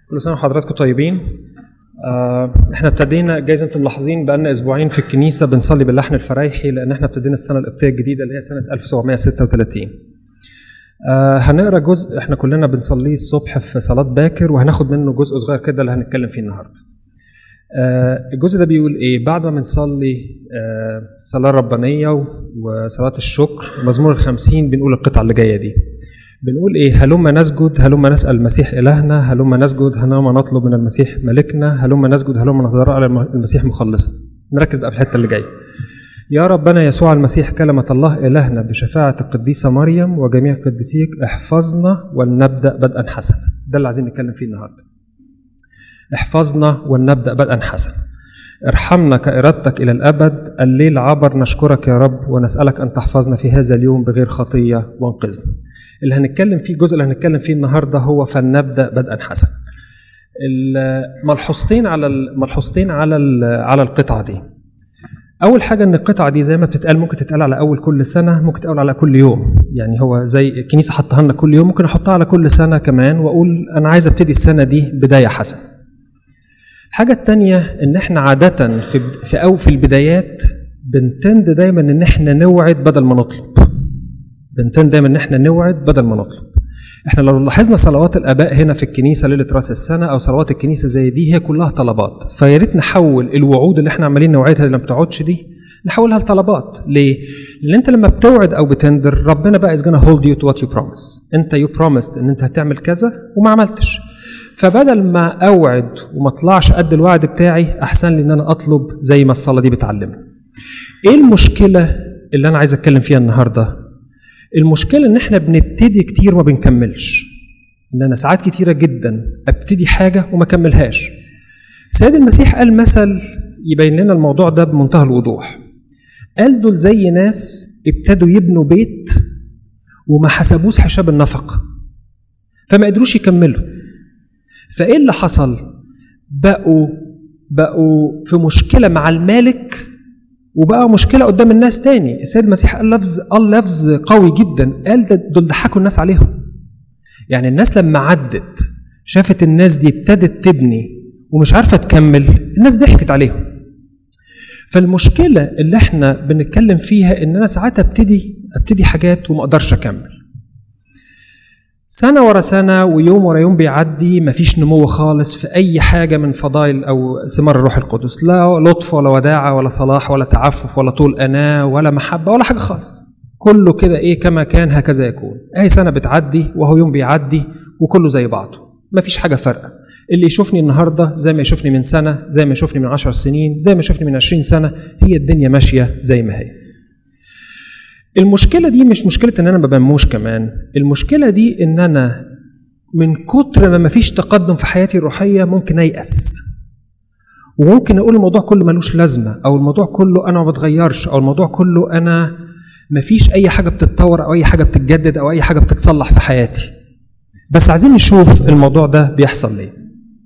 كل سنه وحضراتكم طيبين آه، احنا ابتدينا جايز انتم ملاحظين بقالنا اسبوعين في الكنيسه بنصلي باللحن الفرايحي لان احنا ابتدينا السنه القبطيه الجديده اللي هي سنه 1736 آه هنقرا جزء احنا كلنا بنصليه الصبح في صلاه باكر وهناخد منه جزء صغير كده اللي هنتكلم فيه النهارده آه الجزء ده بيقول ايه بعد ما بنصلي آه الصلاه الربانيه وصلاه الشكر مزمور الخمسين بنقول القطعه اللي جايه دي بنقول ايه هلما نسجد هلما نسال المسيح الهنا هلما نسجد هلما نطلب من المسيح ملكنا هلما نسجد هلما نتضرع على المسيح مخلصنا نركز بقى في الحته اللي جايه يا ربنا يسوع المسيح كلمة الله إلهنا بشفاعة القديسة مريم وجميع قديسيك احفظنا ولنبدأ بدءا حسنا ده اللي عايزين نتكلم فيه النهاردة احفظنا ولنبدأ بدءا حسنا ارحمنا كإرادتك إلى الأبد الليل عبر نشكرك يا رب ونسألك أن تحفظنا في هذا اليوم بغير خطية وانقذنا اللي هنتكلم فيه الجزء اللي هنتكلم فيه النهارده هو فلنبدا بدءا حسنا. الملحوظتين على الملحوظتين على على القطعه دي. اول حاجه ان القطعه دي زي ما بتتقال ممكن تتقال على اول كل سنه ممكن تتقال على كل يوم يعني هو زي الكنيسه حطها لنا كل يوم ممكن احطها على كل سنه كمان واقول انا عايز ابتدي السنه دي بدايه حسنه. الحاجه الثانيه ان احنا عاده في في او في البدايات بنتند دايما ان احنا نوعد بدل ما نطلب. بنتند دايما ان احنا نوعد بدل ما نطلب احنا لو لاحظنا صلوات الاباء هنا في الكنيسه ليله راس السنه او صلوات الكنيسه زي دي هي كلها طلبات فيا ريت نحول الوعود اللي احنا عمالين نوعدها اللي ما بتقعدش دي نحولها لطلبات ليه؟ لان انت لما بتوعد او بتندر ربنا بقى is gonna hold you to what you promise انت you promised ان انت هتعمل كذا وما عملتش فبدل ما اوعد وما اطلعش قد الوعد بتاعي احسن لي ان انا اطلب زي ما الصلاه دي بتعلمنا ايه المشكله اللي انا عايز اتكلم فيها النهارده المشكلة إن إحنا بنبتدي كتير وما بنكملش. إن أنا ساعات كتيرة جدا أبتدي حاجة وما أكملهاش. سيد المسيح قال مثل يبين لنا الموضوع ده بمنتهى الوضوح. قال دول زي ناس ابتدوا يبنوا بيت وما حسبوش حساب النفقة. فما قدروش يكملوا. فإيه اللي حصل؟ بقوا بقوا في مشكلة مع المالك وبقى مشكله قدام الناس تاني السيد المسيح قال لفظ قال لفظ قوي جدا قال ده دول ضحكوا الناس عليهم يعني الناس لما عدت شافت الناس دي ابتدت تبني ومش عارفه تكمل الناس ضحكت عليهم فالمشكله اللي احنا بنتكلم فيها ان انا ساعات ابتدي ابتدي حاجات وما اقدرش اكمل سنة ورا سنة ويوم ورا يوم بيعدي مفيش نمو خالص في أي حاجة من فضائل أو ثمار الروح القدس لا لطف ولا وداعة ولا صلاح ولا تعفف ولا طول أناة ولا محبة ولا حاجة خالص كله كده إيه كما كان هكذا يكون أهي سنة بتعدي وهو يوم بيعدي وكله زي بعضه مفيش حاجة فارقة اللي يشوفني النهاردة زي ما يشوفني من سنة زي ما يشوفني من عشر سنين زي ما يشوفني من عشرين سنة هي الدنيا ماشية زي ما هي المشكلة دي مش مشكلة إن أنا ما بنموش كمان، المشكلة دي إن أنا من كتر ما مفيش تقدم في حياتي الروحية ممكن أيأس. وممكن أقول الموضوع كله ملوش لازمة، أو الموضوع كله أنا ما بتغيرش، أو الموضوع كله أنا مفيش أي حاجة بتتطور أو أي حاجة بتتجدد أو أي حاجة بتتصلح في حياتي. بس عايزين نشوف الموضوع ده بيحصل ليه.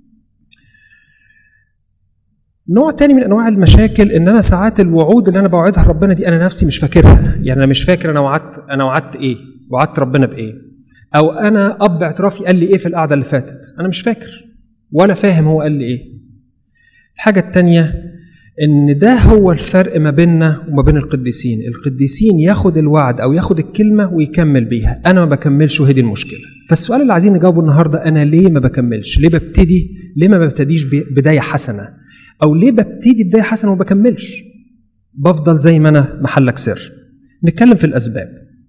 نوع تاني من انواع المشاكل ان انا ساعات الوعود اللي انا بوعدها ربنا دي انا نفسي مش فاكرها يعني انا مش فاكر انا وعدت انا وعدت ايه وعدت ربنا بايه او انا اب اعترافي قال لي ايه في القعده اللي فاتت انا مش فاكر ولا فاهم هو قال لي ايه الحاجه التانيه ان ده هو الفرق ما بيننا وما بين القديسين القديسين ياخد الوعد او ياخد الكلمه ويكمل بيها انا ما بكملش وهي دي المشكله فالسؤال اللي عايزين نجاوبه النهارده انا ليه ما بكملش ليه ببتدي ليه ما ببتديش بدايه حسنه او ليه ببتدي بدايه حسنه وما بكملش بفضل زي ما انا محلك سر نتكلم في الاسباب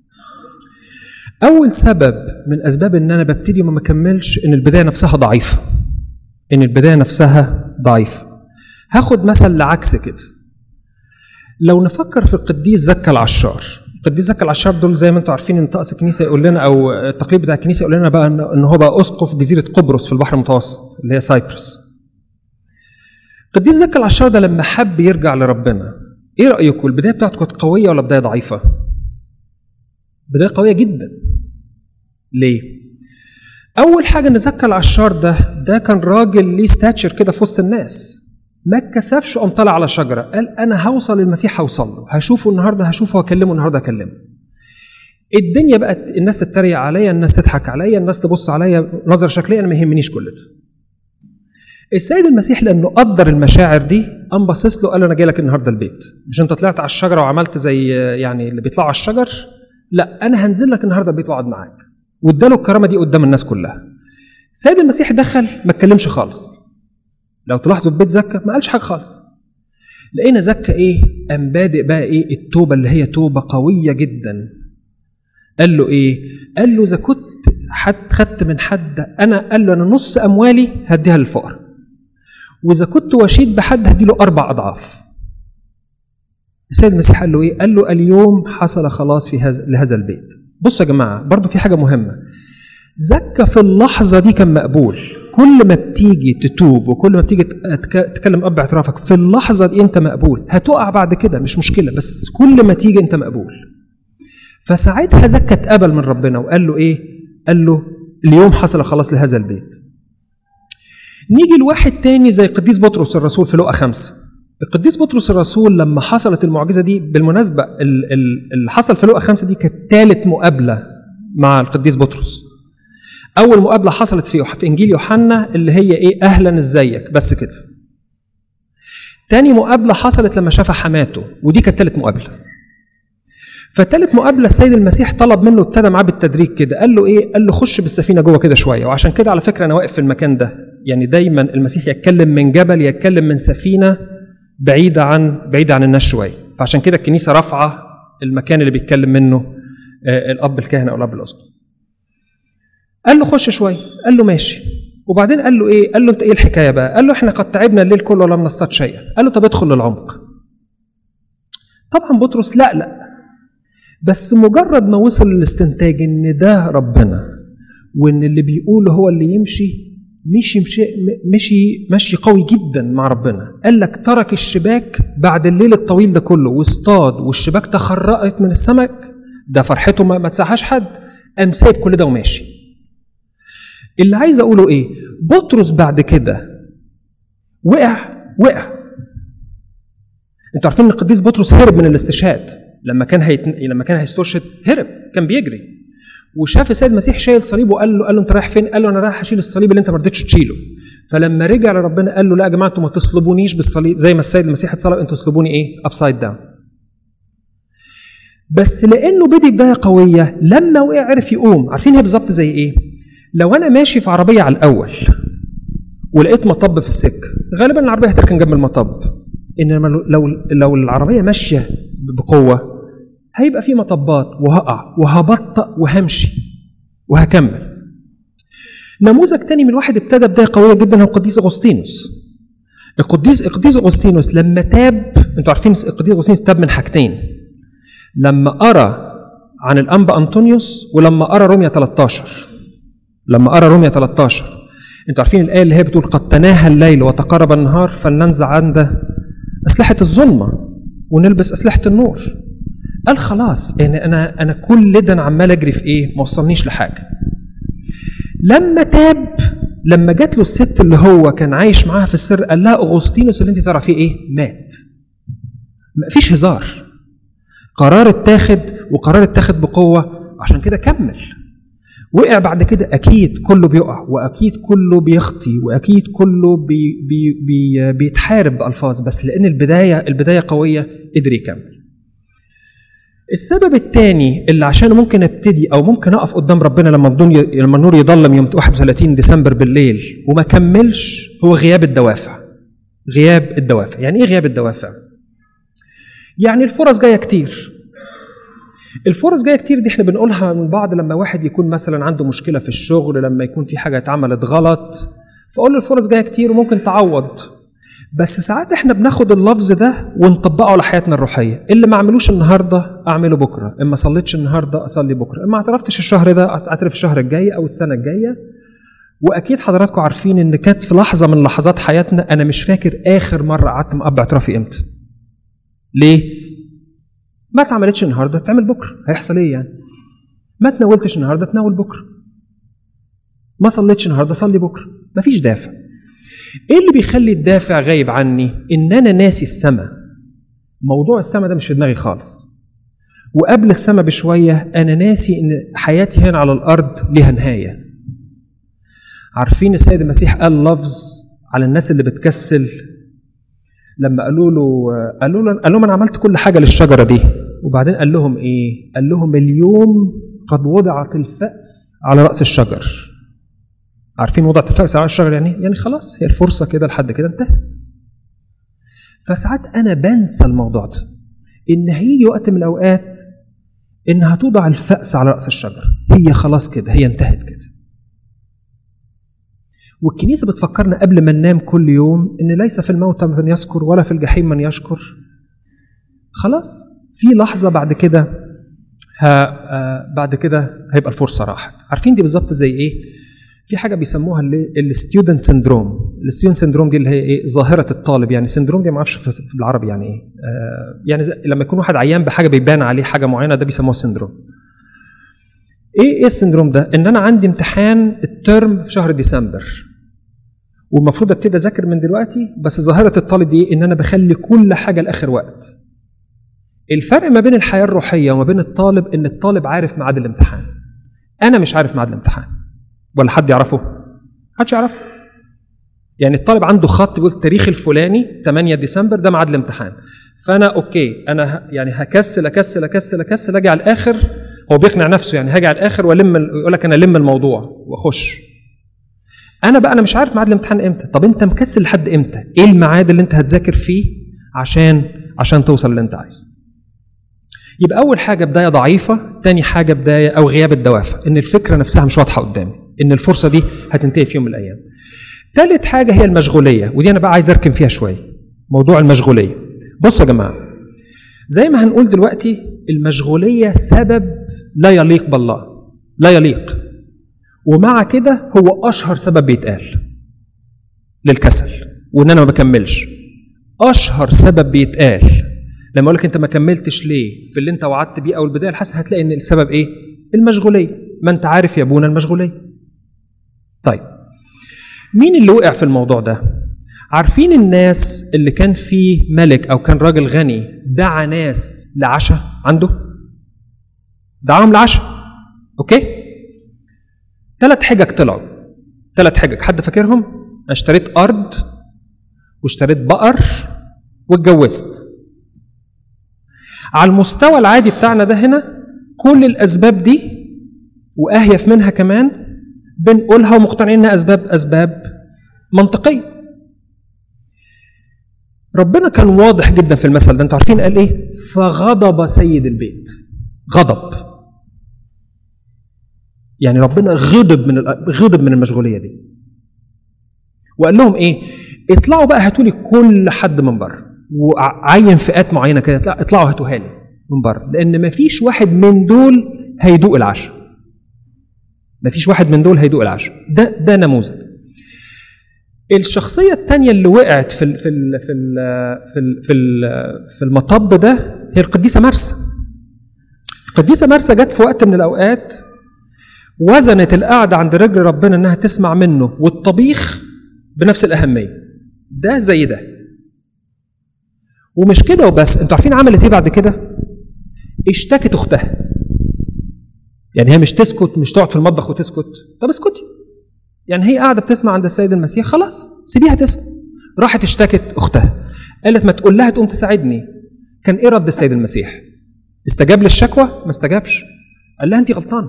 اول سبب من اسباب ان انا ببتدي وما بكملش ان البدايه نفسها ضعيفه ان البدايه نفسها ضعيفه هاخد مثل لعكس كده لو نفكر في القديس زكا العشار القديس زكا العشار دول زي ما انتم عارفين ان طقس الكنيسه يقول لنا او التقليد بتاع الكنيسه يقول لنا بقى ان هو بقى اسقف جزيره قبرص في البحر المتوسط اللي هي سايبرس القديس زكا العشار ده لما حب يرجع لربنا ايه رايكم البدايه بتاعته كانت قويه ولا بدايه ضعيفه بدايه قويه جدا ليه اول حاجه ان زكا العشار ده ده كان راجل ليه ستاتشر كده في وسط الناس ما اتكسفش قام طالع على شجره قال انا هوصل للمسيح هوصل له هشوفه النهارده هشوفه هكلمه النهارده هكلمه الدنيا بقت الناس تتريق عليا الناس تضحك عليا الناس تبص عليا نظره شكليه انا ما يهمنيش كل ده السيد المسيح لانه قدر المشاعر دي قام باصص له قال له انا جاي لك النهارده البيت مش انت طلعت على الشجره وعملت زي يعني اللي بيطلعوا على الشجر لا انا هنزل لك النهارده البيت واقعد معاك واداله الكرامه دي قدام الناس كلها السيد المسيح دخل ما اتكلمش خالص لو تلاحظوا في بيت زكا ما قالش حاجه خالص لقينا زكا ايه قام بادئ بقى ايه التوبه اللي هي توبه قويه جدا قال له ايه قال له اذا كنت حد خدت من حد انا قال له انا نص اموالي هديها للفقراء واذا كنت وشيد بحد هديله اربع اضعاف السيد المسيح قال له ايه قال له اليوم حصل خلاص في هذا لهذا البيت بصوا يا جماعه برضو في حاجه مهمه زكى في اللحظه دي كان مقبول كل ما بتيجي تتوب وكل ما بتيجي تكلم اب اعترافك في اللحظه دي انت مقبول هتقع بعد كده مش مشكله بس كل ما تيجي انت مقبول فساعتها زكى اتقبل من ربنا وقال له ايه قال له اليوم حصل خلاص لهذا البيت نيجي لواحد تاني زي قديس بطرس الرسول في لقا خمسة القديس بطرس الرسول لما حصلت المعجزة دي بالمناسبة اللي حصل في لقا خمسة دي كانت ثالث مقابلة مع القديس بطرس أول مقابلة حصلت في في إنجيل يوحنا اللي هي إيه أهلا إزيك بس كده تاني مقابلة حصلت لما شاف حماته ودي كانت ثالث مقابلة فتالت مقابله السيد المسيح طلب منه ابتدى معاه بالتدريج كده قال له ايه قال له خش بالسفينه جوه كده شويه وعشان كده على فكره انا واقف في المكان ده يعني دايما المسيح يتكلم من جبل يتكلم من سفينه بعيده عن بعيده عن الناس شويه فعشان كده الكنيسه رافعه المكان اللي بيتكلم منه الاب الكاهن او الاب الاسقف قال له خش شويه قال له ماشي وبعدين قال له ايه قال له انت ايه الحكايه بقى قال له احنا قد تعبنا الليل كله ولم نصطاد شيئا قال له طب ادخل للعمق طبعا بطرس لا لا بس مجرد ما وصل للاستنتاج ان ده ربنا وان اللي بيقوله هو اللي يمشي مشي مشي مشي مشي قوي جدا مع ربنا قال لك ترك الشباك بعد الليل الطويل ده كله واصطاد والشباك تخرقت من السمك ده فرحته ما, ما تسعهاش حد قام سايب كل ده وماشي اللي عايز اقوله ايه بطرس بعد كده وقع وقع انتوا عارفين ان القديس بطرس هرب من الاستشهاد لما كان هيت... لما كان هيستشهد هرب كان بيجري وشاف السيد المسيح شايل صليب وقال له قال له انت رايح فين؟ قال له انا رايح اشيل الصليب اللي انت ما رضيتش تشيله. فلما رجع لربنا قال له لا يا جماعه انتوا ما تصلبونيش بالصليب زي ما السيد المسيح اتصلب انتوا تصلبوني ايه؟ ابسايد داون. بس لانه بدي بدايه قويه لما وقع عرف يقوم، عارفين هي بالظبط زي ايه؟ لو انا ماشي في عربيه على الاول ولقيت مطب في السكه غالبا العربيه هتركن جنب المطب انما لو لو العربيه ماشيه بقوه هيبقى في مطبات وهقع وهبطأ وهمشي وهكمل نموذج تاني من واحد ابتدى بدايه قويه جدا هو القديس اغسطينوس القديس القديس اغسطينوس لما تاب انتوا عارفين القديس اغسطينوس تاب من حاجتين لما قرا عن الانبا انطونيوس ولما قرا روميا 13 لما قرا روميا 13 انتوا عارفين الايه اللي هي بتقول قد تناهى الليل وتقرب النهار فلننزع عند اسلحه الظلمه ونلبس اسلحه النور قال خلاص يعني انا انا كل ده انا عمال اجري في ايه؟ ما وصلنيش لحاجه. لما تاب لما جات له الست اللي هو كان عايش معاها في السر قال لها اغسطينوس اللي انت تعرف فيه ايه؟ مات. مفيش هزار. قرار اتاخد وقرار اتاخد بقوه عشان كده كمل. وقع بعد كده اكيد كله بيقع واكيد كله بيخطي واكيد كله بي بي بي بيتحارب بالفاظ بس لان البدايه البدايه قويه قدر يكمل. السبب الثاني اللي عشانه ممكن ابتدي او ممكن اقف قدام ربنا لما لما النور يضلم يوم 31 ديسمبر بالليل وما كملش هو غياب الدوافع. غياب الدوافع، يعني ايه غياب الدوافع؟ يعني الفرص جايه كتير. الفرص جايه كتير دي احنا بنقولها من بعض لما واحد يكون مثلا عنده مشكله في الشغل لما يكون في حاجه اتعملت غلط فاقول له الفرص جايه كتير وممكن تعوض بس ساعات احنا بناخد اللفظ ده ونطبقه على حياتنا الروحيه اللي ما عملوش النهارده اعمله بكره اما صليتش النهارده اصلي بكره اما اعترفتش الشهر ده اعترف الشهر الجاي او السنه الجايه واكيد حضراتكم عارفين ان كانت في لحظه من لحظات حياتنا انا مش فاكر اخر مره قعدت مع اب اعترافي امتى ليه ما اتعملتش النهارده تعمل بكره هيحصل ايه يعني ما تناولتش النهارده تناول بكره ما صليتش النهارده صلي بكره مفيش دافع ايه اللي بيخلي الدافع غايب عني ان انا ناسي السماء موضوع السماء ده مش في دماغي خالص وقبل السماء بشويه انا ناسي ان حياتي هنا على الارض ليها نهايه عارفين السيد المسيح قال لفظ على الناس اللي بتكسل لما قالوا له قالوا له قال لهم انا عملت كل حاجه للشجره دي وبعدين قال لهم ايه؟ قال لهم اليوم قد وضعت الفأس على رأس الشجر. عارفين وضعت الفأس على رأس الشجر يعني يعني خلاص هي الفرصه كده لحد كده انتهت. فساعات انا بنسى الموضوع ده ان هيجي وقت من الاوقات ان هتوضع الفأس على رأس الشجر هي خلاص كده هي انتهت كده والكنيسة بتفكرنا قبل ما ننام كل يوم إن ليس في الموت من يذكر ولا في الجحيم من يشكر خلاص في لحظة بعد كده ها آه بعد كده هيبقى الفرصة راحت عارفين دي بالظبط زي إيه في حاجة بيسموها الستودنت سيندروم الستودنت سيندروم دي اللي هي إيه ظاهرة الطالب يعني سيندروم دي ما اعرفش في بالعربي يعني إيه آه يعني لما يكون واحد عيان بحاجة بيبان عليه حاجة معينة ده بيسموه السيندروم ايه ايه السندروم ده؟ ان انا عندي امتحان الترم في شهر ديسمبر والمفروض ابتدي اذاكر من دلوقتي بس ظاهره الطالب دي ان انا بخلي كل حاجه لاخر وقت. الفرق ما بين الحياه الروحيه وما بين الطالب ان الطالب عارف ميعاد الامتحان. انا مش عارف ميعاد الامتحان. ولا حد يعرفه؟ محدش يعرفه. يعني الطالب عنده خط بيقول التاريخ الفلاني 8 ديسمبر ده ميعاد الامتحان. فانا اوكي انا يعني هكسل اكسل اكسل اكسل اجي على الاخر هو بيقنع نفسه يعني هاجي على الاخر والم يقول لك انا الم الموضوع واخش انا بقى انا مش عارف ميعاد الامتحان امتى طب انت مكسل لحد امتى ايه الميعاد اللي انت هتذاكر فيه عشان عشان توصل اللي انت عايزه يبقى اول حاجه بدايه ضعيفه تاني حاجه بدايه او غياب الدوافع ان الفكره نفسها مش واضحه قدامي ان الفرصه دي هتنتهي في يوم من الايام تالت حاجه هي المشغوليه ودي انا بقى عايز اركن فيها شويه موضوع المشغوليه بصوا يا جماعه زي ما هنقول دلوقتي المشغوليه سبب لا يليق بالله لا يليق ومع كده هو اشهر سبب بيتقال للكسل وان انا ما بكملش اشهر سبب بيتقال لما اقول لك انت ما كملتش ليه في اللي انت وعدت بيه او البدايه الحسنه هتلاقي ان السبب ايه المشغوليه ما انت عارف يا ابونا المشغوليه طيب مين اللي وقع في الموضوع ده عارفين الناس اللي كان فيه ملك او كان راجل غني دعا ناس لعشاء عنده دعاهم لعشاء اوكي ثلاث حجج طلعوا ثلاث حجج حد فاكرهم اشتريت ارض واشتريت بقر واتجوزت على المستوى العادي بتاعنا ده هنا كل الاسباب دي واهيف منها كمان بنقولها ومقتنعين انها اسباب اسباب منطقيه ربنا كان واضح جدا في المثل ده انتوا عارفين قال ايه فغضب سيد البيت غضب يعني ربنا غضب من غضب من المشغوليه دي وقال لهم ايه اطلعوا بقى هاتوا لي كل حد من بره وعين فئات معينه كده اطلعوا هاتوها لي من بره لان ما فيش واحد من دول هيدوق العشاء ما فيش واحد من دول هيدوق العشاء ده ده نموذج الشخصيه الثانيه اللي وقعت في ال في ال في ال في ال في, ال في المطب ده هي القديسه مرسى القديسه مرسى جت في وقت من الاوقات وزنت القعده عند رجل ربنا انها تسمع منه والطبيخ بنفس الاهميه ده زي ده ومش كده وبس انتوا عارفين عملت ايه بعد كده اشتكت اختها يعني هي مش تسكت مش تقعد في المطبخ وتسكت طب اسكتي يعني هي قاعده بتسمع عند السيد المسيح خلاص سيبيها تسمع راحت اشتكت اختها قالت ما تقول لها تقوم تساعدني كان ايه رد السيد المسيح استجاب للشكوى ما استجابش قال لها انت غلطانه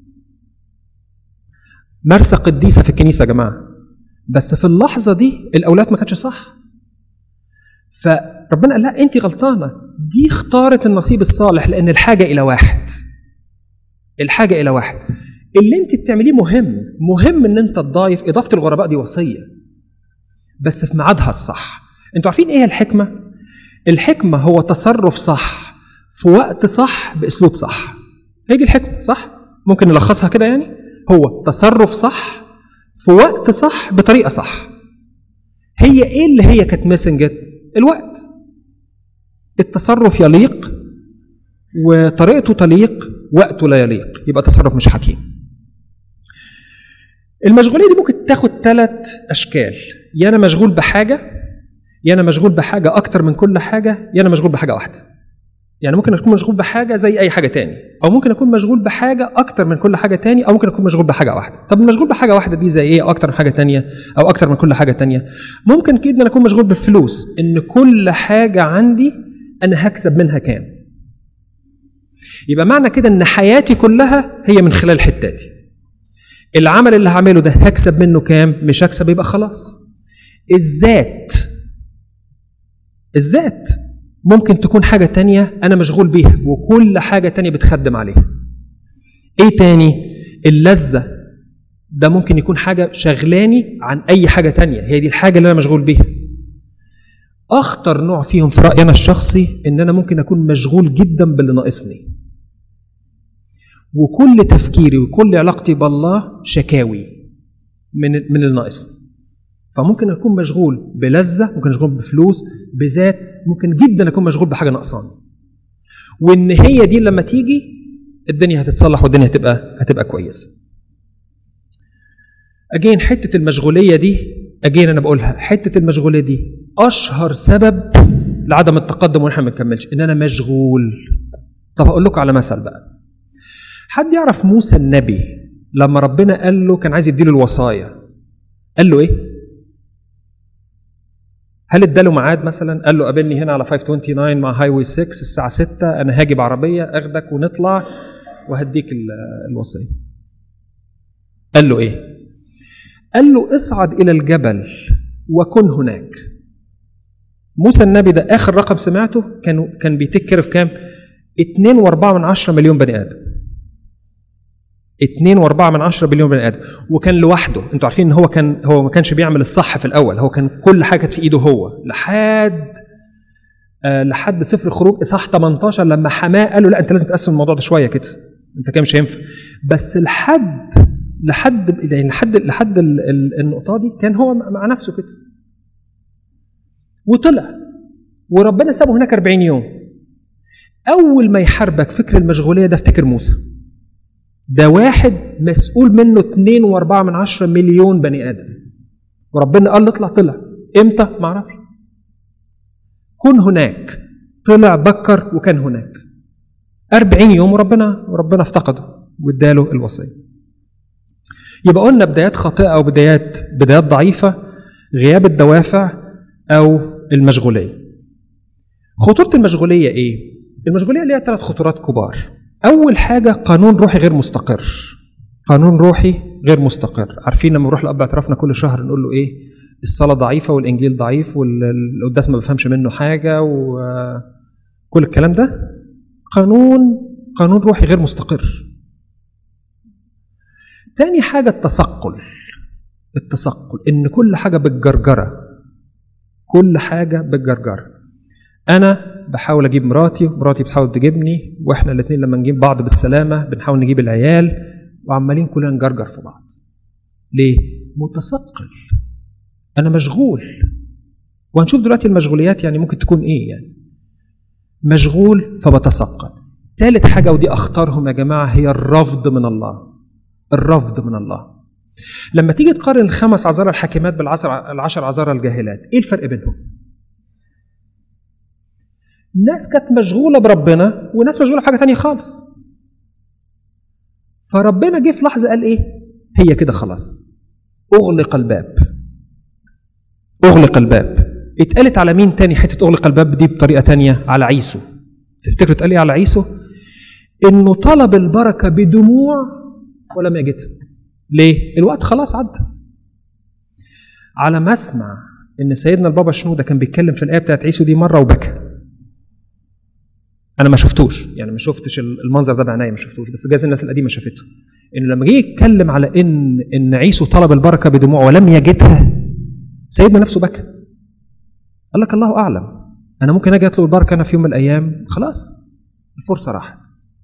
مرسى قديسه في الكنيسه يا جماعه بس في اللحظه دي الاولاد ما كانتش صح فربنا قال لها انت غلطانه دي اختارت النصيب الصالح لان الحاجه الى واحد الحاجه الى واحد اللي انت بتعمليه مهم مهم ان انت تضايف اضافه الغرباء دي وصيه بس في ميعادها الصح انتوا عارفين ايه الحكمه الحكمه هو تصرف صح في وقت صح باسلوب صح هي دي الحكمه صح ممكن نلخصها كده يعني هو تصرف صح في وقت صح بطريقه صح هي ايه اللي هي كانت ميسنج الوقت التصرف يليق وطريقته تليق وقته لا يليق يبقى تصرف مش حكيم المشغوليه دي ممكن تاخد ثلاث اشكال يا انا مشغول بحاجه يا انا مشغول بحاجه اكتر من كل حاجه يا انا مشغول بحاجه واحده يعني ممكن اكون مشغول بحاجه زي اي حاجه تاني او ممكن اكون مشغول بحاجه اكتر من كل حاجه تاني او ممكن اكون مشغول بحاجه واحده طب المشغول بحاجه واحده دي زي ايه او اكتر من حاجه تانية او اكتر من كل حاجه تانية ممكن جدا اكون مشغول بالفلوس ان كل حاجه عندي انا هكسب منها كام يبقى معنى كده ان حياتي كلها هي من خلال حتاتي العمل اللي هعمله ده هكسب منه كام مش هكسب يبقى خلاص الذات الذات ممكن تكون حاجة تانية أنا مشغول بيها وكل حاجة تانية بتخدم عليها إيه تاني اللذة ده ممكن يكون حاجة شغلاني عن أي حاجة تانية هي دي الحاجة اللي أنا مشغول بيها أخطر نوع فيهم في رأيي أنا الشخصي إن أنا ممكن أكون مشغول جدا باللي ناقصني وكل تفكيري وكل علاقتي بالله شكاوي من من اللي ناقصني فممكن اكون مشغول بلذه ممكن مشغول بفلوس بذات ممكن جدا اكون مشغول بحاجه ناقصاني وان هي دي لما تيجي الدنيا هتتصلح والدنيا هتبقى هتبقى كويسه اجين حته المشغوليه دي اجين انا بقولها حته المشغوليه دي اشهر سبب لعدم التقدم واحنا ما بنكملش ان انا مشغول طب اقول لكم على مثل بقى حد يعرف موسى النبي لما ربنا قال له كان عايز يديله الوصايا قال له ايه هل اداله ميعاد مثلا قال له قابلني هنا على 529 مع هاي واي 6 الساعه 6 انا هاجي بعربيه اخدك ونطلع وهديك الوصيه قال له ايه قال له اصعد الى الجبل وكن هناك موسى النبي ده اخر رقم سمعته كان كان بيتكر في كام 2.4 من عشرة مليون بني ادم 2.4 من عشرة مليون بني ادم وكان لوحده انتوا عارفين ان هو كان هو ما كانش بيعمل الصح في الاول هو كان كل حاجه كانت في ايده هو لحد آه لحد سفر الخروج اصحاح 18 لما حماه قال له لا انت لازم تقسم الموضوع ده شويه كده انت كده مش هينفع بس لحد لحد يعني لحد لحد النقطه دي كان هو مع نفسه كده وطلع وربنا سابه هناك 40 يوم اول ما يحاربك فكر المشغوليه ده افتكر موسى ده واحد مسؤول منه 2.4 من عشرة مليون بني ادم وربنا قال له اطلع طلع امتى ما اعرفش كن هناك طلع بكر وكان هناك 40 يوم وربنا وربنا افتقده واداله الوصيه يبقى قلنا بدايات خاطئه او بدايات بدايات ضعيفه غياب الدوافع او المشغوليه خطوره المشغوليه ايه المشغوليه ليها ثلاث خطورات كبار أول حاجة قانون روحي غير مستقر قانون روحي غير مستقر عارفين لما نروح لأب اعترافنا كل شهر نقول له إيه الصلاة ضعيفة والإنجيل ضعيف والقداس ما بفهمش منه حاجة وكل الكلام ده قانون قانون روحي غير مستقر تاني حاجة التثقل التثقل إن كل حاجة بالجرجرة كل حاجة بالجرجرة أنا بحاول اجيب مراتي ومراتي بتحاول تجيبني واحنا الاثنين لما نجيب بعض بالسلامه بنحاول نجيب العيال وعمالين كلنا نجرجر في بعض ليه متثقل انا مشغول وهنشوف دلوقتي المشغوليات يعني ممكن تكون ايه يعني مشغول فبتثقل ثالث حاجه ودي اختارهم يا جماعه هي الرفض من الله الرفض من الله لما تيجي تقارن الخمس عذارى الحاكمات بالعشر العشر عذارى الجاهلات ايه الفرق بينهم ناس كانت مشغولة بربنا وناس مشغولة بحاجة تانية خالص فربنا جه في لحظة قال إيه هي كده خلاص أغلق الباب أغلق الباب اتقالت على مين تاني حتة أغلق الباب دي بطريقة تانية على عيسو تفتكروا اتقال إيه على عيسو إنه طلب البركة بدموع ولم يجدها ليه الوقت خلاص عدى على ما اسمع ان سيدنا البابا شنوده كان بيتكلم في الايه بتاعت عيسو دي مره وبكى انا ما شفتوش يعني ما شفتش المنظر ده بعينيا ما شفتوش بس جاز الناس القديمه شافته انه لما جه يتكلم على ان ان عيسو طلب البركه بدموع ولم يجدها سيدنا نفسه بكى قال لك الله اعلم انا ممكن اجي اطلب البركه انا في يوم من الايام خلاص الفرصه راحت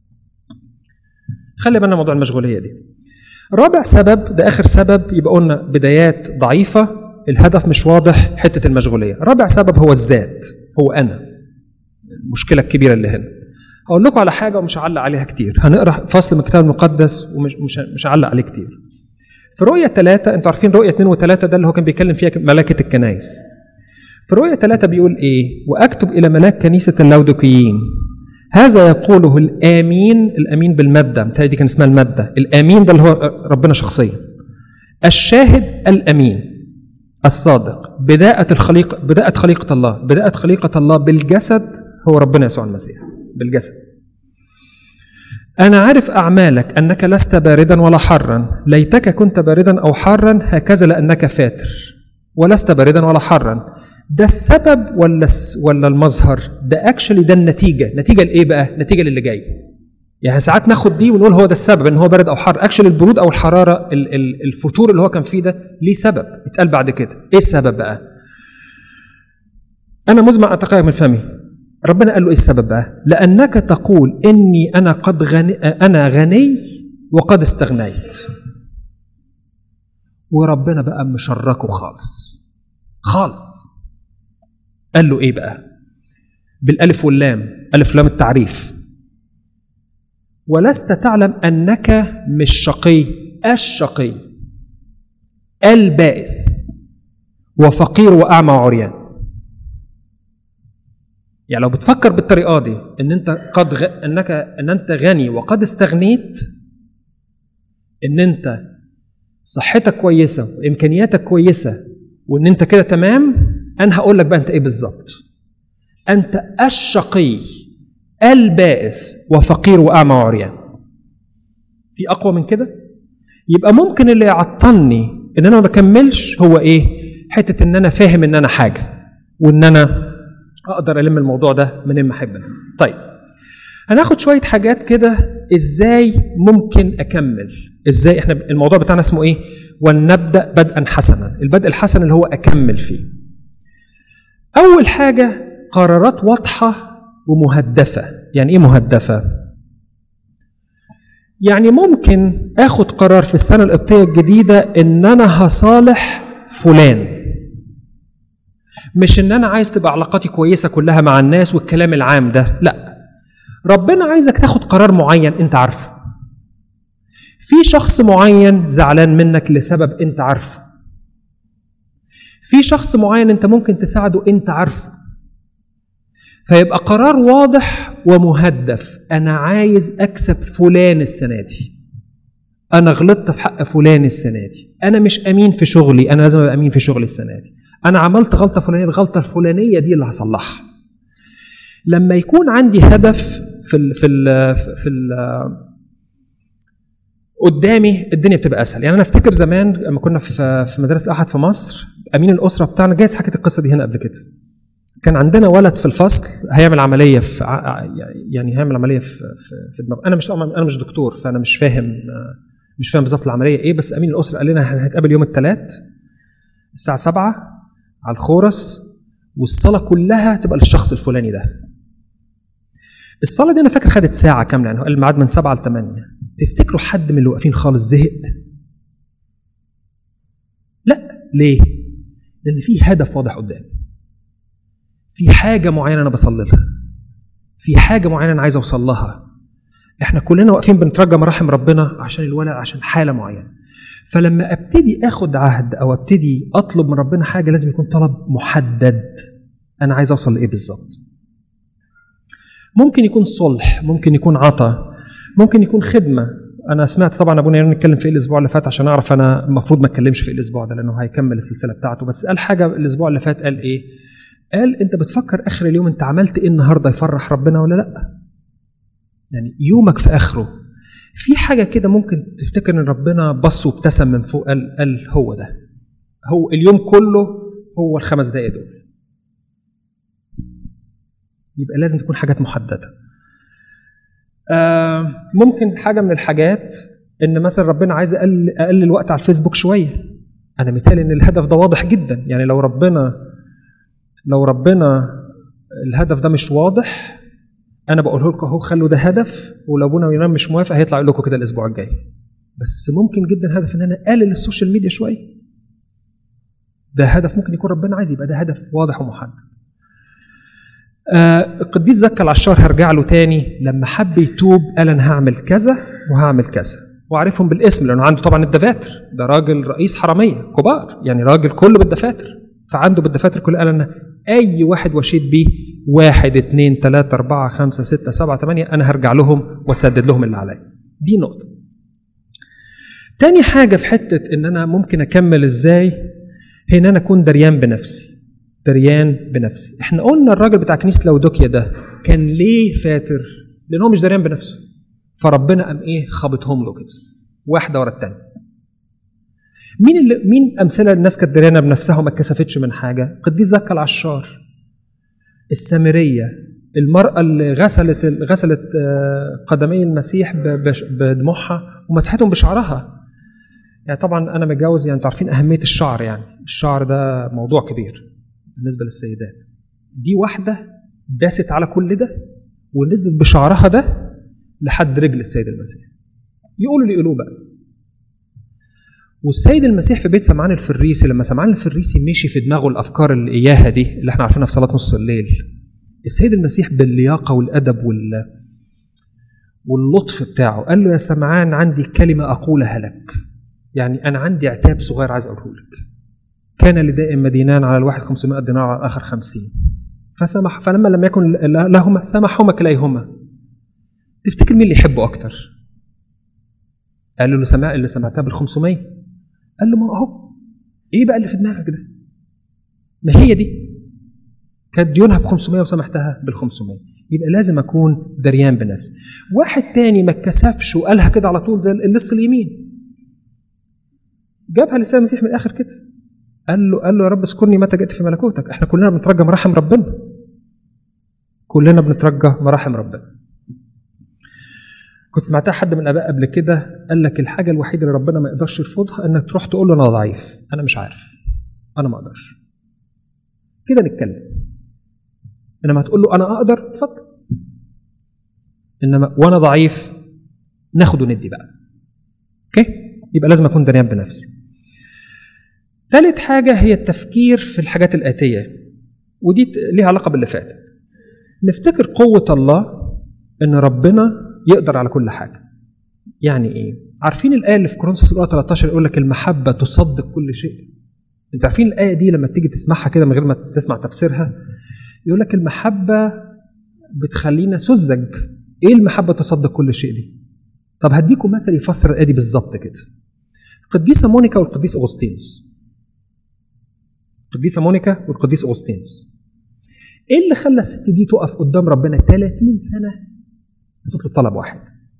خلي بالنا موضوع المشغوليه دي رابع سبب ده اخر سبب يبقى قلنا بدايات ضعيفه الهدف مش واضح حته المشغوليه رابع سبب هو الذات هو انا المشكله الكبيره اللي هنا هقول لكم على حاجه ومش هعلق عليها كتير هنقرا فصل من الكتاب المقدس ومش مش مش هعلق عليه كتير في رؤية ثلاثة انتوا عارفين رؤية اثنين وثلاثة ده اللي هو كان بيتكلم فيها ملائكة الكنائس في رؤية ثلاثة بيقول ايه واكتب الى ملاك كنيسة اللودقيين هذا يقوله الامين الامين بالماده متهيألي دي كان اسمها الماده الامين ده اللي هو ربنا شخصيا الشاهد الامين الصادق بداءة الخليقة بداءة خليقة الله بداءة خليقة الله بالجسد هو ربنا يسوع المسيح بالجسد أنا عارف أعمالك أنك لست باردا ولا حارا ليتك كنت باردا أو حارا هكذا لأنك فاتر ولست باردا ولا حارا ده السبب ولا الس- ولا المظهر ده اكشلي ده النتيجه نتيجه لايه بقى نتيجه للي جاي يعني ساعات ناخد دي ونقول هو ده السبب ان هو بارد او حار اكشلي البرود او الحراره ال- ال- الفتور اللي هو كان فيه ده ليه سبب اتقال بعد كده ايه السبب بقى انا مزمع اتقاك من فمي ربنا قال له ايه السبب بقى لانك تقول اني انا قد غني انا غني وقد استغنيت وربنا بقى مشركه خالص خالص قال له ايه بقى بالالف واللام الف لام التعريف ولست تعلم انك مش شقي الشقي البائس وفقير واعمى وعريان يعني لو بتفكر بالطريقه دي ان انت قد غ... انك ان انت غني وقد استغنيت ان انت صحتك كويسه وامكانياتك كويسه وان انت كده تمام انا هقول لك بقى انت ايه بالظبط انت الشقي البائس وفقير واعمى وعريان في اقوى من كده يبقى ممكن اللي يعطلني ان انا ما بكملش هو ايه حته ان انا فاهم ان انا حاجه وان انا اقدر الم الموضوع ده من ما احب طيب هناخد شويه حاجات كده ازاي ممكن اكمل ازاي احنا الموضوع بتاعنا اسمه ايه ولنبدا بدءا حسنا البدء الحسن اللي هو اكمل فيه اول حاجه قرارات واضحه ومهدفه يعني ايه مهدفه يعني ممكن اخد قرار في السنه القبطيه الجديده ان انا هصالح فلان مش ان انا عايز تبقى علاقاتي كويسه كلها مع الناس والكلام العام ده لا ربنا عايزك تاخد قرار معين انت عارفه في شخص معين زعلان منك لسبب انت عارفه في شخص معين انت ممكن تساعده انت عارفه فيبقى قرار واضح ومهدف انا عايز اكسب فلان السنه دي انا غلطت في حق فلان السنه دي انا مش امين في شغلي انا لازم ابقى امين في شغلي السنه دي انا عملت غلطه فلانيه الغلطه الفلانيه دي اللي هصلحها لما يكون عندي هدف في ال في ال في ال قدامي الدنيا بتبقى اسهل يعني انا افتكر زمان لما كنا في في مدرسه احد في مصر امين الاسره بتاعنا جايز حكيت القصه دي هنا قبل كده كان عندنا ولد في الفصل هيعمل عمليه في ع- يعني هيعمل عمليه في في, في دماغه انا مش طبعا انا مش دكتور فانا مش فاهم مش فاهم بالظبط العمليه ايه بس امين الاسره قال لنا هنتقابل يوم الثلاث الساعه 7 على الخورس والصلاه كلها تبقى للشخص الفلاني ده الصلاه دي انا فاكر خدت ساعه كامله يعني هو قال الميعاد من 7 ل 8 تفتكروا حد من اللي واقفين خالص زهق لا ليه لان في هدف واضح قدامي في حاجه معينه انا بصلي لها في حاجه معينه انا عايز اوصل لها احنا كلنا واقفين بنترجى مراحم ربنا عشان الولد عشان حاله معينه فلما ابتدي اخد عهد او ابتدي اطلب من ربنا حاجه لازم يكون طلب محدد انا عايز اوصل لايه بالظبط ممكن يكون صلح ممكن يكون عطا ممكن يكون خدمه انا سمعت طبعا ابونا يرن نتكلم في إيه الاسبوع اللي فات عشان اعرف انا المفروض ما اتكلمش في إيه الاسبوع ده لانه هيكمل السلسله بتاعته بس قال حاجه الاسبوع اللي فات قال ايه قال انت بتفكر اخر اليوم انت عملت ايه النهارده يفرح ربنا ولا لا يعني يومك في اخره في حاجه كده ممكن تفتكر ان ربنا بص وابتسم من فوق قال قال هو ده هو اليوم كله هو الخمس دقايق دول يبقى لازم تكون حاجات محدده آه ممكن حاجه من الحاجات ان مثلا ربنا عايز اقلل اقلل الوقت على الفيسبوك شويه انا مثال ان الهدف ده واضح جدا يعني لو ربنا لو ربنا الهدف ده مش واضح انا بقوله لكم اهو خلوا ده هدف ولو ابونا ينام مش موافق هيطلع يقول لكم كده الاسبوع الجاي بس ممكن جدا هدف ان انا اقلل السوشيال ميديا شويه ده هدف ممكن يكون ربنا عايز يبقى ده هدف واضح ومحدد آه القديس زكا العشار هرجع له تاني لما حب يتوب قال انا هعمل كذا وهعمل كذا وعارفهم بالاسم لانه عنده طبعا الدفاتر ده راجل رئيس حرميه كبار يعني راجل كله بالدفاتر فعنده بالدفاتر كله قال انا اي واحد وشيت بيه واحد اتنين تلاتة أربعة خمسة ستة سبعة تمانية أنا هرجع لهم وأسدد لهم اللي عليا دي نقطة تاني حاجة في حتة إن أنا ممكن أكمل إزاي هي إن أنا أكون دريان بنفسي دريان بنفسي إحنا قلنا الراجل بتاع كنيسة لودوكيا ده كان ليه فاتر لأن هو مش دريان بنفسه فربنا قام إيه خبطهم له كده واحدة ورا التانية مين اللي مين امثله الناس كانت دريانه بنفسها وما اتكسفتش من حاجه؟ قديس زكا العشار السامريه المراه اللي غسلت غسلت قدمي المسيح بدموعها ومسحتهم بشعرها يعني طبعا انا متجوز يعني انتوا عارفين اهميه الشعر يعني الشعر ده موضوع كبير بالنسبه للسيدات دي واحده داست على كل ده ونزلت بشعرها ده لحد رجل السيد المسيح يقولوا اللي يقولوه بقى والسيد المسيح في بيت سمعان الفريسي لما سمعان الفريسي مشي في دماغه الافكار اللي اياها دي اللي احنا عارفينها في صلاه نص الليل السيد المسيح باللياقه والادب وال واللطف بتاعه قال له يا سمعان عندي كلمه اقولها لك يعني انا عندي عتاب صغير عايز اقوله لك كان لدائم مدينان على الواحد 500 دينار على الاخر 50 فسمح فلما لم يكن لهما سمحهما كليهما تفتكر مين اللي يحبه اكتر قال له اللي سمع اللي سمعتها بال 500 قال له ما اهو ايه بقى اللي في دماغك ده؟ ما هي دي كانت ديونها ب 500 وسمحتها بال 500 يبقى لازم اكون دريان بنفسي واحد تاني ما اتكسفش وقالها كده على طول زي اللص اليمين جابها لسان المسيح من الاخر كده قال له قال له يا رب اذكرني متى جئت في ملكوتك احنا كلنا بنترجى مراحم ربنا كلنا بنترجى مراحم ربنا كنت سمعتها حد من الاباء قبل كده قال لك الحاجه الوحيده اللي ربنا ما يقدرش يرفضها انك تروح تقول له انا ضعيف انا مش عارف انا ما اقدرش كده نتكلم انما هتقول له انا اقدر اتفضل انما وانا ضعيف ناخد وندي بقى اوكي يبقى لازم اكون دريان بنفسي ثالث حاجه هي التفكير في الحاجات الاتيه ودي ليها علاقه باللي فاتت نفتكر قوه الله ان ربنا يقدر على كل حاجه يعني ايه عارفين الايه اللي في كورنثوس الاولى 13 يقول لك المحبه تصدق كل شيء انتوا عارفين الايه دي لما تيجي تسمعها كده من غير ما تسمع تفسيرها يقول لك المحبه بتخلينا سذج ايه المحبه تصدق كل شيء دي طب هديكم مثل يفسر الايه دي بالظبط كده القديسه مونيكا والقديس اغسطينوس القديسه مونيكا والقديس اغسطينوس ايه اللي خلى الست دي تقف قدام ربنا 30 سنه بتطلب طلب واحد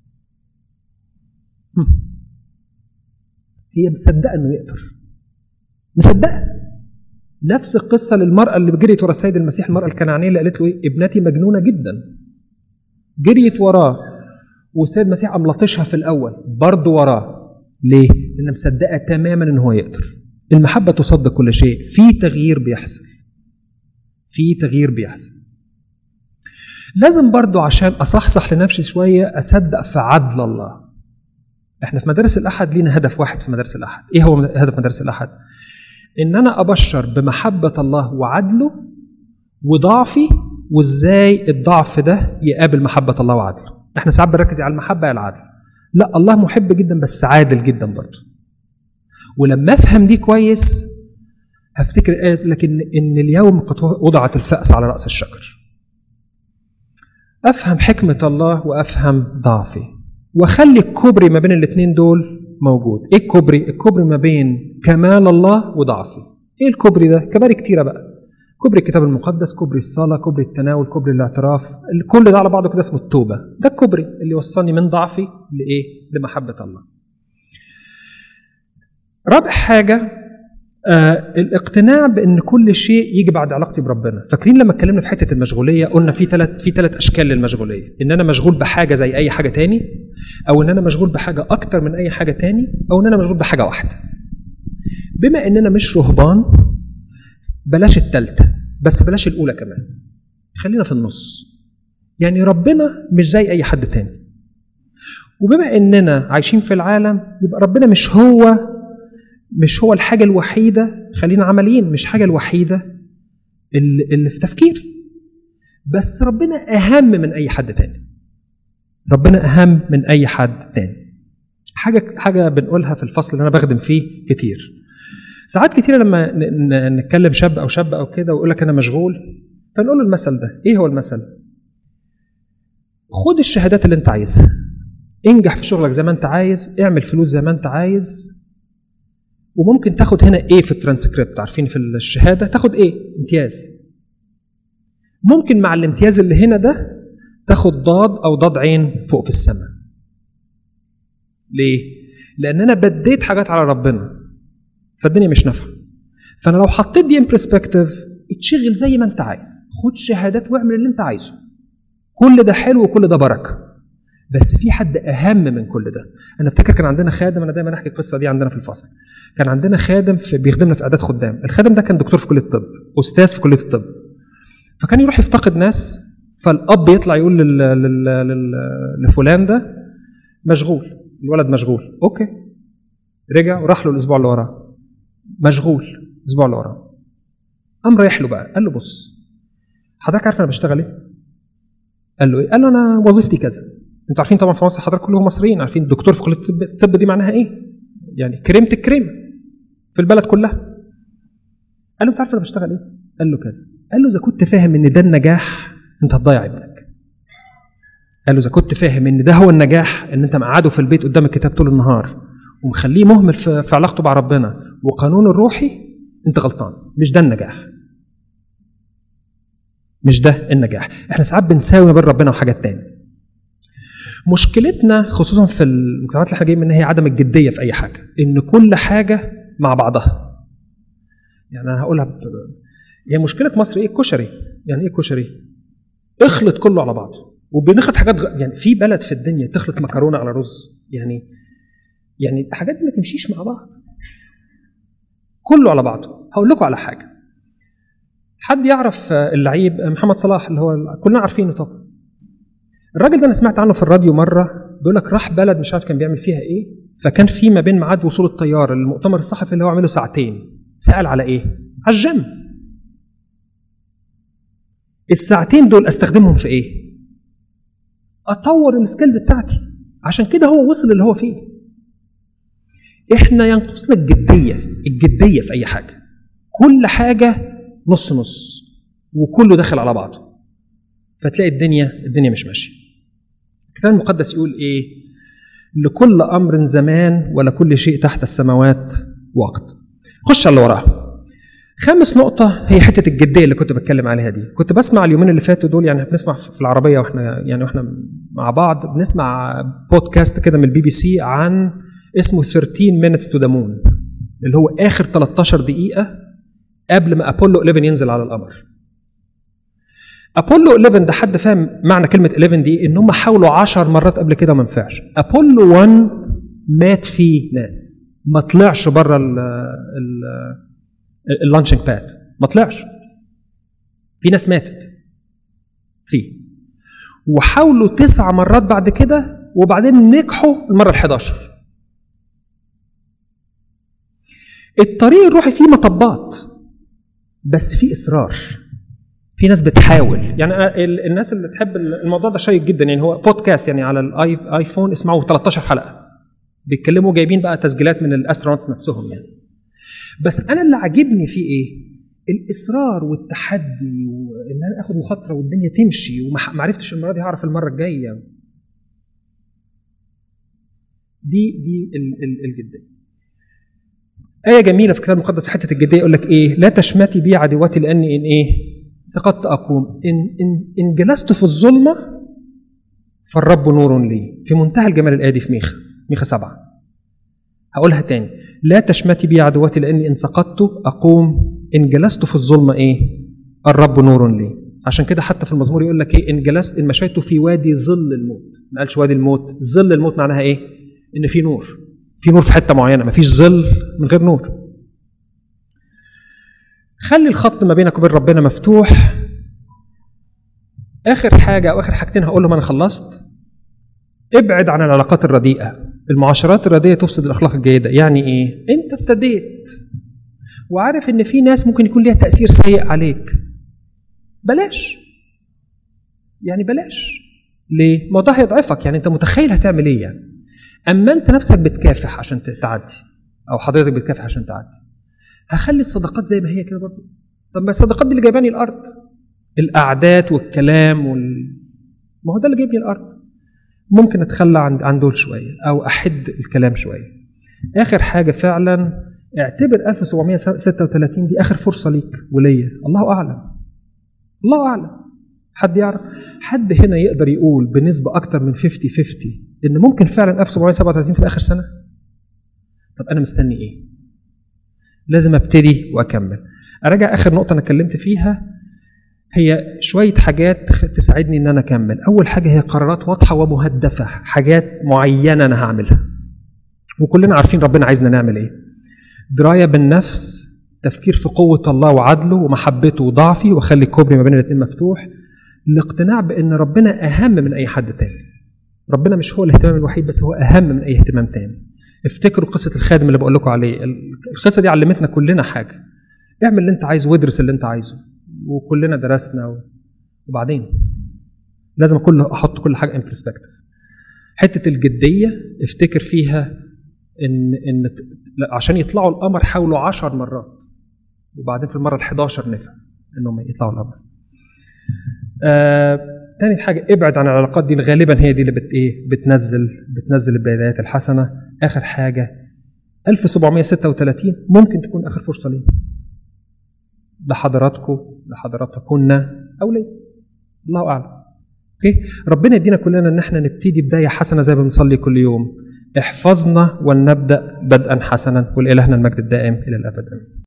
هي مصدقه انه يقدر مصدقه نفس القصه للمراه اللي جريت ورا السيد المسيح المراه الكنعانيه اللي قالت له ايه ابنتي مجنونه جدا جريت وراه والسيد المسيح قام لطشها في الاول برضه وراه ليه؟ لان مصدقه تماما ان هو يقدر المحبه تصدق كل شيء في تغيير بيحصل في تغيير بيحصل لازم برضو عشان اصحصح لنفسي شويه اصدق في عدل الله احنا في مدارس الاحد لينا هدف واحد في مدارس الاحد ايه هو هدف مدارس الاحد ان انا ابشر بمحبه الله وعدله وضعفي وازاي الضعف ده يقابل محبه الله وعدله احنا ساعات بنركز على المحبه يا العدل لا الله محب جدا بس عادل جدا برضه ولما افهم دي كويس هفتكر الايه لك ان ان اليوم قد وضعت الفأس على راس الشجر افهم حكمه الله وافهم ضعفي واخلي الكوبري ما بين الاثنين دول موجود ايه الكوبري الكوبري ما بين كمال الله وضعفي ايه الكوبري ده كباري كتيره بقى كوبري الكتاب المقدس كوبري الصلاه كوبري التناول كوبري الاعتراف كل ده على بعضه كده اسمه التوبه ده الكوبري اللي وصلني من ضعفي لايه لمحبه الله رابع حاجه آه الاقتناع بان كل شيء يجي بعد علاقتي بربنا فاكرين لما اتكلمنا في حته المشغوليه قلنا في ثلاث في ثلاث اشكال للمشغوليه ان انا مشغول بحاجه زي اي حاجه تاني او ان انا مشغول بحاجه اكتر من اي حاجه تاني او ان انا مشغول بحاجه واحده بما اننا مش رهبان بلاش الثالثه بس بلاش الاولى كمان خلينا في النص يعني ربنا مش زي اي حد تاني وبما اننا عايشين في العالم يبقى ربنا مش هو مش هو الحاجة الوحيدة خلينا عمليين مش حاجة الوحيدة اللي, اللي في تفكيري بس ربنا أهم من أي حد تاني ربنا أهم من أي حد تاني حاجة حاجة بنقولها في الفصل اللي أنا بخدم فيه كتير ساعات كتيرة لما نتكلم شاب أو شاب أو كده ويقول لك أنا مشغول فنقول له المثل ده ايه هو المثل خد الشهادات اللي انت عايزها انجح في شغلك زي ما انت عايز اعمل فلوس زي ما انت عايز وممكن تاخد هنا ايه في الترانسكريبت عارفين في الشهاده تاخد ايه امتياز ممكن مع الامتياز اللي هنا ده تاخد ضاد او ضاد عين فوق في السماء ليه لان انا بديت حاجات على ربنا فالدنيا مش نافعه فانا لو حطيت دي ان برسبكتيف اتشغل زي ما انت عايز خد شهادات واعمل اللي انت عايزه كل ده حلو وكل ده بركه بس في حد اهم من كل ده انا افتكر كان عندنا خادم انا دايما احكي القصه دي عندنا في الفصل كان عندنا خادم في بيخدمنا في اعداد خدام الخادم ده كان دكتور في كليه الطب استاذ في كليه الطب فكان يروح يفتقد ناس فالاب يطلع يقول لل... لل... لل... لفلان ده مشغول الولد مشغول اوكي رجع وراح له الاسبوع اللي وراه مشغول الاسبوع اللي وراه قام رايح له بقى قال له بص حضرتك عارف انا بشتغل ايه؟ قال له ايه؟ قال له انا وظيفتي كذا انتوا عارفين طبعا في مصر حضرتك كلهم مصريين عارفين الدكتور في كليه الطب الطب دي معناها ايه؟ يعني كريمه الكريم في البلد كلها قال له انت عارف انا بشتغل ايه؟ قال له كذا قال له اذا كنت فاهم ان ده النجاح انت هتضيع ابنك قال له اذا كنت فاهم ان ده هو النجاح ان انت مقعده في البيت قدام الكتاب طول النهار ومخليه مهمل في, في علاقته مع ربنا وقانون الروحي انت غلطان مش ده النجاح مش ده النجاح احنا ساعات بنساوي ما بين ربنا وحاجات تانية مشكلتنا خصوصا في المجتمعات اللي احنا جايين منها هي عدم الجديه في اي حاجه ان كل حاجه مع بعضها يعني انا هقولها ب... هي مشكله مصر ايه الكشري يعني ايه الكشري اخلط كله على بعضه وبنخلط حاجات غ... يعني في بلد في الدنيا تخلط مكرونه على رز يعني يعني الحاجات دي ما تمشيش مع بعض كله على بعضه هقول لكم على حاجه حد يعرف اللعيب محمد صلاح اللي هو كلنا عارفينه طبعا الراجل ده انا سمعت عنه في الراديو مره بيقول لك راح بلد مش عارف كان بيعمل فيها ايه فكان في ما بين ميعاد وصول الطياره المؤتمر الصحفي اللي هو عمله ساعتين سال على ايه على الجيم الساعتين دول استخدمهم في ايه اطور السكيلز بتاعتي عشان كده هو وصل اللي هو فيه احنا ينقصنا الجديه الجديه في اي حاجه كل حاجه نص نص وكله داخل على بعضه فتلاقي الدنيا الدنيا مش ماشيه الكتاب المقدس يقول ايه لكل امر زمان ولكل شيء تحت السماوات وقت خش على اللي وراه خامس نقطة هي حتة الجدية اللي كنت بتكلم عليها دي، كنت بسمع اليومين اللي فاتوا دول يعني بنسمع في العربية واحنا يعني واحنا مع بعض بنسمع بودكاست كده من البي بي سي عن اسمه 13 minutes to the moon اللي هو آخر 13 دقيقة قبل ما أبولو 11 ينزل على القمر. أبولو 11 ده حد فاهم معنى كلمة 11 دي إن هم حاولوا 10 مرات قبل كده وما ينفعش. أبولو 1 مات فيه ناس ما طلعش بره ال ال اللانشنج باد ما طلعش في ناس ماتت فيه وحاولوا تسع مرات بعد كده وبعدين نجحوا المره ال 11 الطريق الروحي فيه مطبات بس فيه اصرار في ناس بتحاول يعني الناس اللي تحب الموضوع ده شيق جدا يعني هو بودكاست يعني على الايفون اسمعوا 13 حلقه بيتكلموا جايبين بقى تسجيلات من الاسترونتس نفسهم يعني بس انا اللي عاجبني فيه ايه الاصرار والتحدي وان انا اخد مخاطره والدنيا تمشي وما عرفتش المره دي هعرف المره الجايه دي دي ال ال الجديه آية جميلة في الكتاب المقدس حتة الجدية يقول لك إيه؟ لا تشمتي بي عدوتي لأني إن إيه؟ سقطت أقوم إن إن إن جلست في الظلمة فالرب نور لي في منتهى الجمال الآية دي في ميخا ميخا سبعة هقولها تاني لا تشمتي بي عدوتي لاني ان سقطت اقوم ان جلست في الظلمه ايه؟ الرب نور لي. عشان كده حتى في المزمور يقول لك ايه؟ ان جلست ان مشيت في وادي ظل الموت. ما قالش وادي الموت، ظل الموت معناها ايه؟ ان في نور. في نور في حته معينه، ما فيش ظل من غير نور. خلي الخط ما بينك وبين ربنا مفتوح. اخر حاجه او اخر حاجتين هقولهم انا خلصت. ابعد عن العلاقات الرديئه. المعاشرات الرديئه تفسد الاخلاق الجيده يعني ايه انت ابتديت وعارف ان في ناس ممكن يكون ليها تاثير سيء عليك بلاش يعني بلاش ليه ما ده هيضعفك يعني انت متخيل هتعمل ايه يعني اما انت نفسك بتكافح عشان تعدي او حضرتك بتكافح عشان تعدي هخلي الصداقات زي ما هي كده برضه طب ما الصداقات دي اللي جايباني الارض القعدات والكلام وال... ما هو ده اللي جايبني الارض ممكن اتخلى عن عن دول شويه او احد الكلام شويه اخر حاجه فعلا اعتبر 1736 دي اخر فرصه ليك وليا الله اعلم الله اعلم حد يعرف حد هنا يقدر يقول بنسبه اكتر من 50 50 ان ممكن فعلا 1737 تبقى اخر سنه طب انا مستني ايه لازم ابتدي واكمل اراجع اخر نقطه انا اتكلمت فيها هي شويه حاجات تساعدني ان انا اكمل اول حاجه هي قرارات واضحه ومهدفه حاجات معينه انا هعملها وكلنا عارفين ربنا عايزنا نعمل ايه درايه بالنفس تفكير في قوه الله وعدله ومحبته وضعفي واخلي الكوبري ما بين الاثنين مفتوح الاقتناع بان ربنا اهم من اي حد تاني ربنا مش هو الاهتمام الوحيد بس هو اهم من اي اهتمام تاني افتكروا قصه الخادم اللي بقول لكم عليه القصه دي علمتنا كلنا حاجه اعمل اللي انت عايزه وادرس اللي انت عايزه وكلنا درسنا و... وبعدين لازم كل احط كل حاجه ان برسبكتيف حته الجديه افتكر فيها ان ان عشان يطلعوا القمر حاولوا عشر مرات وبعدين في المره ال11 نفهم انهم يطلعوا القمر آه، تاني حاجة ابعد عن العلاقات دي غالبا هي دي اللي بت ايه بتنزل بتنزل البدايات الحسنة آخر حاجة 1736 ممكن تكون آخر فرصة لينا لحضراتكم لحضراتكن أو لي الله أعلم اوكي ربنا يدينا كلنا ان احنا نبتدي بدايه حسنه زي ما بنصلي كل يوم احفظنا ولنبدا بدءا حسنا ولالهنا المجد الدائم الى الابد امين